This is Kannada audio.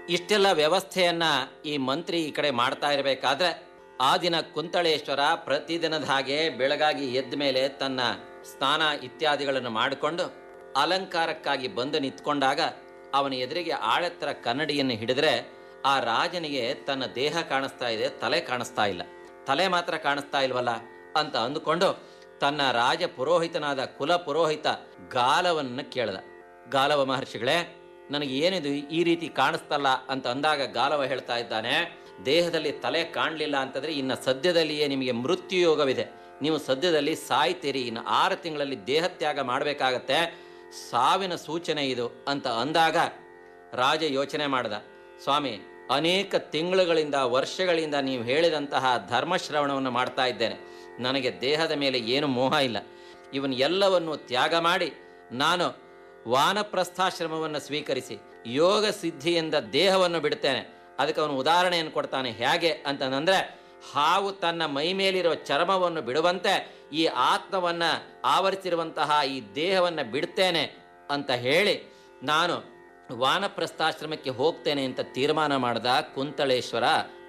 ಇಷ್ಟೆಲ್ಲ ವ್ಯವಸ್ಥೆಯನ್ನ ಈ ಮಂತ್ರಿ ಈ ಕಡೆ ಮಾಡ್ತಾ ಇರಬೇಕಾದ್ರೆ ಆ ದಿನ ಕುಂತಳೇಶ್ವರ ಪ್ರತಿದಿನದ ಹಾಗೆ ಬೆಳಗಾಗಿ ಎದ್ದ ಮೇಲೆ ತನ್ನ ಸ್ನಾನ ಇತ್ಯಾದಿಗಳನ್ನು ಮಾಡಿಕೊಂಡು ಅಲಂಕಾರಕ್ಕಾಗಿ ಬಂದು ನಿಂತ್ಕೊಂಡಾಗ ಅವನ ಎದುರಿಗೆ ಆಳೆತ್ತರ ಕನ್ನಡಿಯನ್ನು ಹಿಡಿದ್ರೆ ಆ ರಾಜನಿಗೆ ತನ್ನ ದೇಹ ಕಾಣಿಸ್ತಾ ಇದೆ ತಲೆ ಕಾಣಿಸ್ತಾ ಇಲ್ಲ ತಲೆ ಮಾತ್ರ ಕಾಣಿಸ್ತಾ ಇಲ್ವಲ್ಲ ಅಂತ ಅಂದುಕೊಂಡು ತನ್ನ ರಾಜ ಪುರೋಹಿತನಾದ ಕುಲ ಪುರೋಹಿತ ಗಾಲವನ್ನು ಕೇಳ್ದ ಗಾಲವ ಮಹರ್ಷಿಗಳೇ ನನಗೆ ಏನಿದು ಈ ರೀತಿ ಕಾಣಿಸ್ತಲ್ಲ ಅಂತ ಅಂದಾಗ ಗಾಲವ ಹೇಳ್ತಾ ಇದ್ದಾನೆ ದೇಹದಲ್ಲಿ ತಲೆ ಕಾಣಲಿಲ್ಲ ಅಂತಂದ್ರೆ ಇನ್ನು ಸದ್ಯದಲ್ಲಿಯೇ ನಿಮಗೆ ಮೃತ್ಯು ಯೋಗವಿದೆ ನೀವು ಸದ್ಯದಲ್ಲಿ ಸಾಯ್ತೀರಿ ಇನ್ನು ಆರು ತಿಂಗಳಲ್ಲಿ ದೇಹತ್ಯಾಗ ಮಾಡಬೇಕಾಗತ್ತೆ ಸಾವಿನ ಸೂಚನೆ ಇದು ಅಂತ ಅಂದಾಗ ರಾಜ ಯೋಚನೆ ಮಾಡ್ದ ಸ್ವಾಮಿ ಅನೇಕ ತಿಂಗಳುಗಳಿಂದ ವರ್ಷಗಳಿಂದ ನೀವು ಹೇಳಿದಂತಹ ಧರ್ಮಶ್ರವಣವನ್ನು ಮಾಡ್ತಾ ಇದ್ದೇನೆ ನನಗೆ ದೇಹದ ಮೇಲೆ ಏನು ಮೋಹ ಇಲ್ಲ ಇವನ್ ಎಲ್ಲವನ್ನು ತ್ಯಾಗ ಮಾಡಿ ನಾನು ವಾನಪ್ರಸ್ಥಾಶ್ರಮವನ್ನು ಸ್ವೀಕರಿಸಿ ಯೋಗ ಸಿದ್ಧಿಯಿಂದ ದೇಹವನ್ನು ಬಿಡ್ತೇನೆ ಅದಕ್ಕೆ ಅವನು ಉದಾಹರಣೆಯನ್ನು ಕೊಡ್ತಾನೆ ಹೇಗೆ ಅಂತಂದ್ರೆ ಹಾವು ತನ್ನ ಮೈ ಮೇಲಿರೋ ಚರ್ಮವನ್ನು ಬಿಡುವಂತೆ ಈ ಆತ್ಮವನ್ನ ಆವರಿಸಿರುವಂತಹ ಈ ದೇಹವನ್ನ ಬಿಡ್ತೇನೆ ಅಂತ ಹೇಳಿ ನಾನು ವಾನಪ್ರಸ್ಥಾಶ್ರಮಕ್ಕೆ ಹೋಗ್ತೇನೆ ಅಂತ ತೀರ್ಮಾನ ಮಾಡಿದ ಕುಂತಳೇಶ್ವರ